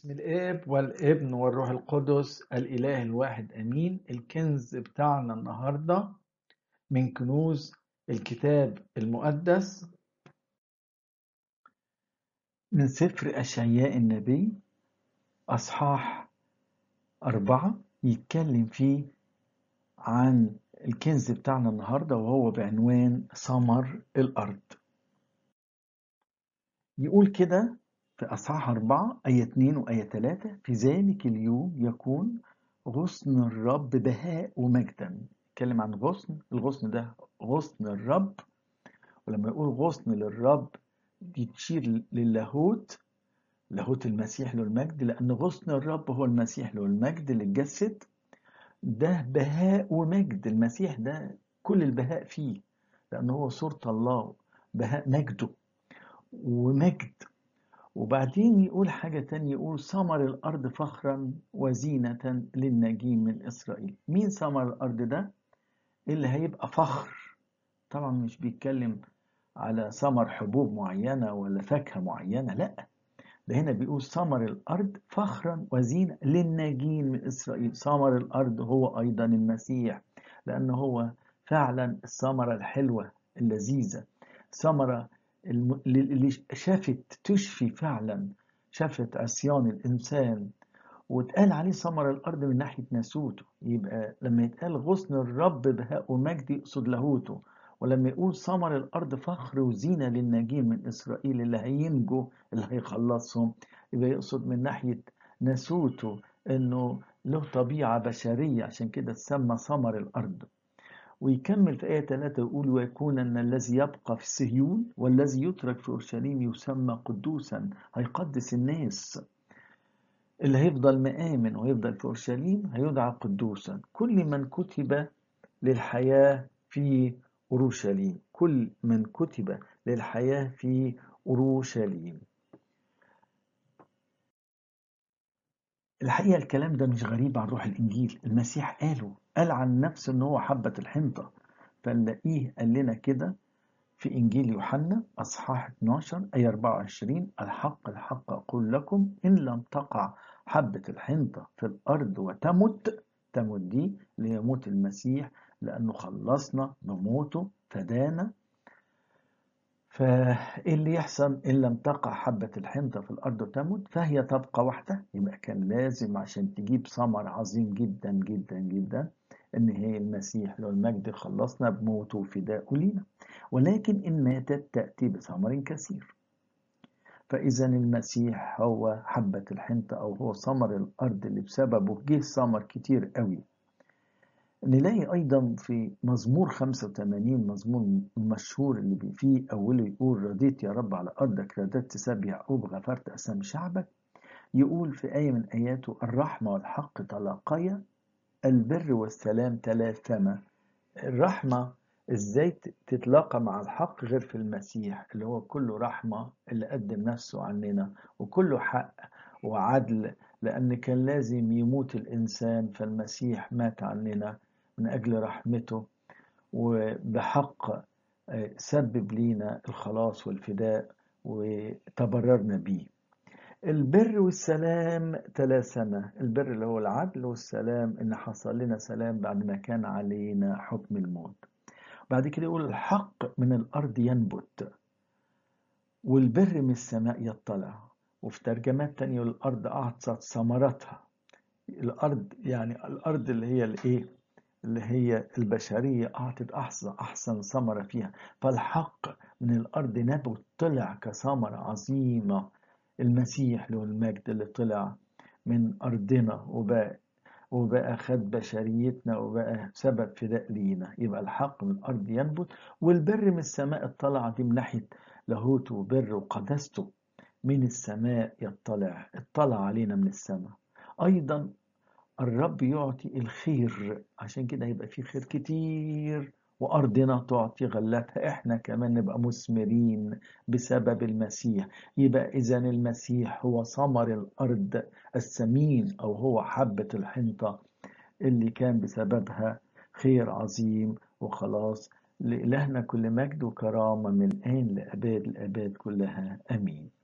باسم الاب والابن والروح القدس الاله الواحد امين الكنز بتاعنا النهارده من كنوز الكتاب المقدس من سفر اشعياء النبي اصحاح أربعة يتكلم فيه عن الكنز بتاعنا النهارده وهو بعنوان ثمر الارض يقول كده في أصحاح أربعة آية اتنين وآية تلاتة في ذلك اليوم يكون غصن الرب بهاء ومجدا يتكلم عن غصن الغصن ده غصن الرب ولما يقول غصن للرب دي تشير للاهوت لاهوت المسيح له المجد لأن غصن الرب هو المسيح له المجد اللي اتجسد ده بهاء ومجد المسيح ده كل البهاء فيه لأنه هو صورة الله بهاء مجده ومجد وبعدين يقول حاجة تانية يقول ثمر الأرض فخرا وزينة للناجين من إسرائيل مين ثمر الأرض ده اللي هيبقى فخر طبعا مش بيتكلم على ثمر حبوب معينة ولا فاكهة معينة لا ده هنا بيقول ثمر الأرض فخرا وزينة للناجين من إسرائيل ثمر الأرض هو أيضا المسيح لأنه هو فعلا الثمرة الحلوة اللذيذة ثمرة اللي شافت تشفي فعلا شافت عصيان الإنسان واتقال عليه ثمر الأرض من ناحية ناسوته يبقى لما يتقال غصن الرب بهاء ومجد يقصد لاهوته ولما يقول ثمر الأرض فخر وزينة للناجين من إسرائيل اللي هينجوا اللي هيخلصهم يبقى يقصد من ناحية ناسوته إنه له طبيعة بشرية عشان كده تسمى ثمر الأرض ويكمل في آية 3 يقول ويكون أن الذي يبقى في صهيون والذي يترك في أورشليم يسمى قدوسا هيقدس الناس اللي هيفضل مآمن ويفضل في أورشليم هيدعى قدوسا كل من كتب للحياة في أورشليم كل من كتب للحياة في أورشليم الحقيقة الكلام ده مش غريب عن روح الإنجيل المسيح قاله قال عن نفسه إن هو حبة الحنطة فنلاقيه قال لنا كده في إنجيل يوحنا أصحاح 12 أي 24 الحق الحق أقول لكم إن لم تقع حبة الحنطة في الأرض وتمت تمت دي ليموت المسيح لأنه خلصنا بموته فدانا فاللي يحصل إن لم تقع حبة الحنطة في الأرض تمت فهي تبقى وحدها يبقى كان لازم عشان تجيب ثمر عظيم جدا جدا جدا إن هي المسيح له المجد خلصنا بموته وفداءه لينا ولكن إن ماتت تأتي بثمر كثير فإذا المسيح هو حبة الحنطة أو هو ثمر الأرض اللي بسببه جه ثمر كتير قوي نلاقي أيضا في مزمور 85 مزمور مشهور اللي فيه أوله يقول رضيت يا رب على أرضك رددت سب يعقوب غفرت أسام شعبك يقول في آية من آياته الرحمة والحق تلاقيا البر والسلام تلاثما الرحمة ازاي تتلاقى مع الحق غير في المسيح اللي هو كله رحمة اللي قدم نفسه عننا وكله حق وعدل لأن كان لازم يموت الإنسان فالمسيح مات عننا من أجل رحمته وبحق سبب لينا الخلاص والفداء وتبررنا بيه البر والسلام تلاسما البر اللي هو العدل والسلام ان حصل لنا سلام بعد ما كان علينا حكم الموت بعد كده يقول الحق من الارض ينبت والبر من السماء يطلع وفي ترجمات تانية الارض اعطت ثمرتها الارض يعني الارض اللي هي الايه اللي هي البشرية أعطت أحسن أحسن ثمرة فيها فالحق من الأرض نبت طلع كثمرة عظيمة المسيح له المجد اللي طلع من أرضنا وبقى وبقى خد بشريتنا وبقى سبب فداء لينا يبقى الحق من الأرض ينبت والبر من السماء اطلع دي من ناحية لاهوته وبر وقدسته من السماء يطلع اطلع علينا من السماء أيضا الرب يعطي الخير عشان كده هيبقى في خير كتير وأرضنا تعطي غلاتها إحنا كمان نبقى مثمرين بسبب المسيح يبقى إذا المسيح هو ثمر الأرض الثمين أو هو حبة الحنطة اللي كان بسببها خير عظيم وخلاص لإلهنا كل مجد وكرامة من الآن لأباد الآباد كلها أمين